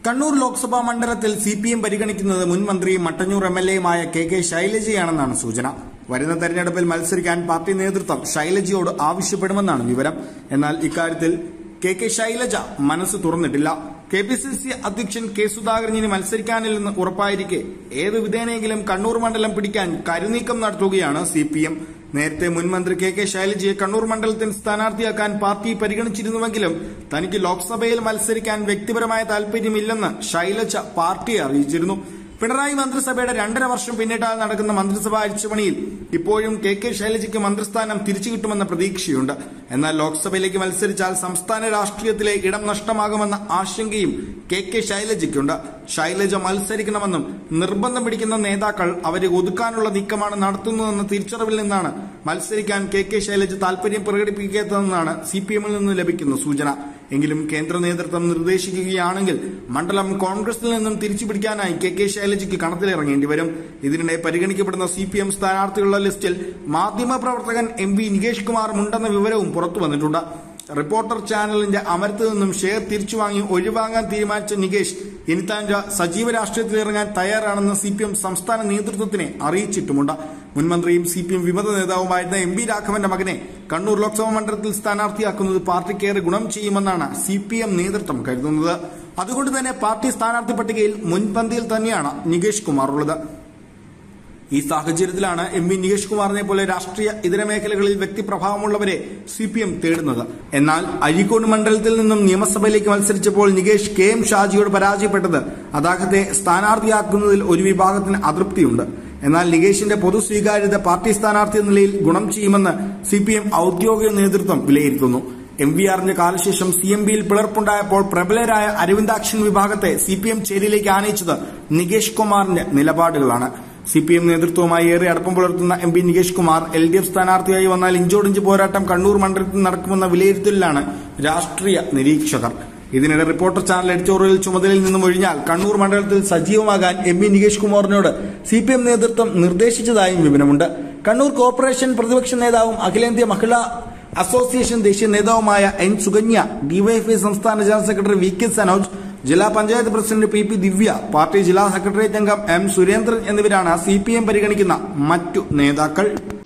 കണ്ണൂർ ലോക്സഭാ മണ്ഡലത്തിൽ C P M പരിഗണിക്കുന്നത് മുൻ മന്ത്രിയും മട്ടന്നൂർ എം എൽ എയുമായ കെ കെ ശൈലജയാണെന്നാണ് സൂചന വരുന്ന തെരഞ്ഞെടുപ്പിൽ മത്സരിക്കാൻ പാർട്ടി നേതൃത്വം ശൈലജയോട് ആവശ്യപ്പെടുമെന്നാണ് വിവരം എന്നാൽ ഇക്കാര്യത്തിൽ കെ കെ ശൈലജ മനസ്സ് തുറന്നിട്ടില്ല കെ പി സി സി അധ്യക്ഷൻ കെ സുധാകരൻ ഇനി മത്സരിക്കാനില്ലെന്ന് ഉറപ്പായിരിക്കെ ഏത് വിധേനയെങ്കിലും കണ്ണൂർ മണ്ഡലം പിടിക്കാൻ കരുനീക്കം നടത്തുകയാണ് സി പി എം നേരത്തെ മുൻമന്ത്രി കെ കെ ശൈലജയെ കണ്ണൂർ മണ്ഡലത്തിൽ സ്ഥാനാർത്ഥിയാക്കാൻ പാർട്ടി പരിഗണിച്ചിരുന്നുവെങ്കിലും തനിക്ക് ലോക്സഭയിൽ മത്സരിക്കാൻ വ്യക്തിപരമായ താൽപര്യമില്ലെന്ന് ശൈലജ പാർട്ടിയെ അറിയിച്ചിരുന്നു പിണറായി മന്ത്രിസഭയുടെ രണ്ടര വർഷം പിന്നിട്ടാൽ നടക്കുന്ന മന്ത്രിസഭാ അഴിച്ചുപണിയിൽ ഇപ്പോഴും കെ കെ ശൈലജയ്ക്ക് മന്ത്രിസ്ഥാനം തിരിച്ചു കിട്ടുമെന്ന പ്രതീക്ഷയുണ്ട് എന്നാൽ ലോക്സഭയിലേക്ക് മത്സരിച്ചാൽ സംസ്ഥാന രാഷ്ട്രീയത്തിലെ ഇടം നഷ്ടമാകുമെന്ന ആശങ്കയും കെ കെ ശൈലജയ്ക്കുണ്ട് ശൈലജ മത്സരിക്കണമെന്നും നിർബന്ധം പിടിക്കുന്ന നേതാക്കൾ അവരെ ഒതുക്കാനുള്ള നീക്കമാണ് നടത്തുന്നതെന്ന തിരിച്ചറിവിൽ നിന്നാണ് മത്സരിക്കാൻ കെ കെ ശൈലജ താൽപര്യം പ്രകടിപ്പിക്കാത്തതെന്നാണ് സി പി എമ്മിൽ നിന്ന് ലഭിക്കുന്ന സൂചന എങ്കിലും കേന്ദ്ര നേതൃത്വം നിർദ്ദേശിക്കുകയാണെങ്കിൽ മണ്ഡലം കോൺഗ്രസിൽ നിന്നും തിരിച്ചുപിടിക്കാനായി കെ കെ ശൈലജയ്ക്ക് കണത്തിലിറങ്ങേണ്ടി വരും ഇതിനിടെ പരിഗണിക്കപ്പെടുന്ന സി പി എം സ്ഥാനാർത്ഥികളുടെ ലിസ്റ്റിൽ മാധ്യമപ്രവർത്തകൻ എം വി നികേഷ് കുമാർ ഉണ്ടെന്ന വിവരവും പുറത്തു വന്നിട്ടുണ്ട് റിപ്പോർട്ടർ ചാനലിന്റെ അമരത്ത് നിന്നും ഷെയർ തിരിച്ചു വാങ്ങി ഒഴിവാങ്ങാൻ തീരുമാനിച്ച നികേഷ് ഇനി താൻ ര- സജീവ രാഷ്ട്രീയത്തിൽ ഇറങ്ങാൻ തയ്യാറാണെന്ന് സി പി എം സംസ്ഥാന നേതൃത്വത്തിനെ അറിയിച്ചിട്ടുമുണ്ട് മുൻമന്ത്രിയും സി പി എം വിമത നേതാവുമായിരുന്ന എം വി രാഘവന്റെ മകനെ കണ്ണൂർ ലോക്സഭാ മണ്ഡലത്തിൽ സ്ഥാനാർത്ഥിയാക്കുന്നത് പാർട്ടിക്കേറെ ഗുണം ചെയ്യുമെന്നാണ് സി പി എം നേതൃത്വം കരുതുന്നത് അതുകൊണ്ട് തന്നെ പാർട്ടി സ്ഥാനാർത്ഥി പട്ടികയിൽ മുൻപന്തിയിൽ തന്നെയാണ് നികേഷ് കുമാർ ഉള്ളത് ഈ സാഹചര്യത്തിലാണ് എം വി നികേഷ് കുമാറിനെ പോലെ രാഷ്ട്രീയ ഇതര മേഖലകളിൽ വ്യക്തിപ്രഭാവമുള്ളവരെ സി പി എം തേടുന്നത് എന്നാൽ അഴീക്കോട് മണ്ഡലത്തിൽ നിന്നും നിയമസഭയിലേക്ക് മത്സരിച്ചപ്പോൾ നികേഷ് കെ എം ഷാജിയോട് പരാജയപ്പെട്ടത് അദ്ദേഹത്തെ സ്ഥാനാർത്ഥിയാക്കുന്നതിൽ ഒരു വിഭാഗത്തിന് അതൃപ്തിയുണ്ട് എന്നാൽ നികേഷിന്റെ പൊതു സ്വീകാര്യത പാർട്ടി സ്ഥാനാർത്ഥി എന്ന നിലയിൽ ഗുണം ചെയ്യുമെന്ന് സി പി എം ഔദ്യോഗിക നേതൃത്വം വിലയിരുത്തുന്നു എം വി ആറിന്റെ കാലശേഷം സി എം ബിയിൽ പിളർപ്പുണ്ടായപ്പോൾ പ്രബലരായ അരവിന്ദാക്ഷൻ വിഭാഗത്തെ സി പി എം ചേരിയിലേക്ക് ആനയിച്ചത് നികേഷ് കുമാറിന്റെ നിലപാടുകളാണ് സി പി എം നേതൃത്വവുമായി ഏറെ അടുപ്പം പുലർത്തുന്ന M P Nikesh Kumar L D F സ്ഥാനാർത്ഥിയായി വന്നാൽ ഇഞ്ചോടിഞ്ച് പോരാട്ടം കണ്ണൂർ മണ്ഡലത്തിൽ നടക്കുമെന്ന വിലയിരുത്തലിലാണ് രാഷ്ട്രീയ നിരീക്ഷകർ ഇതിനിടെ റിപ്പോർട്ടർ ചാനൽ എഡിറ്റോറിയൽ ചുമതലയിൽ നിന്നും ഒഴിഞ്ഞാൽ കണ്ണൂർ മണ്ഡലത്തിൽ സജീവമാകാൻ എം പി നികേഷ് കുമാറിനോട് സി പി എം നേതൃത്വം നിർദ്ദേശിച്ചതായും വിവരമുണ്ട് കണ്ണൂർ കോർപ്പറേഷൻ പ്രതിപക്ഷ നേതാവും അഖിലേന്ത്യാ മഹിളാ അസോസിയേഷൻ ദേശീയ നേതാവുമായ എൻ സുകന്യ ഡിവൈഎഫ്ഐ സംസ്ഥാന general secretary V K Sanoj ജില്ലാ panchayat president P P Divya party ജില്ലാ സെക്രട്ടേറിയറ്റ് അംഗം എം സുരേന്ദ്രൻ എന്നിവരാണ് സി പി എം പരിഗണിക്കുന്ന മറ്റു നേതാക്കൾ